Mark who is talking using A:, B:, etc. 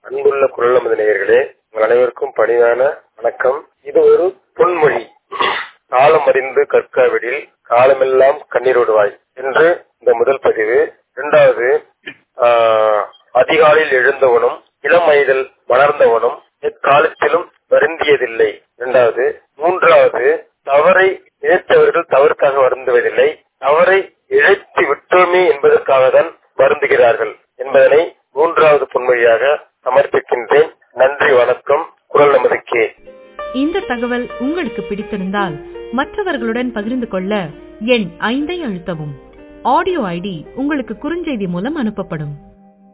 A: அன்புள்ள குரல் நமது நேயர்களே உங்கள் அனைவருக்கும் பணிவான வணக்கம் இது ஒரு பொன்மொழி காலம் அறிந்து கற்காவிடில் காலமெல்லாம் கண்ணீர் விடுவாய் என்று இந்த முதல் பதிவு இரண்டாவது ஆஹ், அதிகாலையில் எழுந்தவனும் இளம் வயதில் வளர்ந்தவனும் எக்காலத்திலும் வருந்தியதில்லை இரண்டாவது மூன்றாவது தவறை இழைத்தவர்கள் தவறுக்காக வருந்துவதில்லை தவறை இழைத்து விட்டோமே என்பதற்காக தான் வருந்துகிறார்கள் என்பதனை மூன்றாவது பொன்மொழியாக சமர்ப்பிக்கின்றேன் நன்றி வணக்கம் குரல் நமது கே
B: இந்த தகவல் உங்களுக்கு பிடித்திருந்தால் மற்றவர்களுடன் பகிர்ந்து கொள்ள எண் ஐந்தை அழுத்தவும் ஆடியோ ஐடி உங்களுக்கு குறுஞ்செய்தி மூலம் அனுப்பப்படும்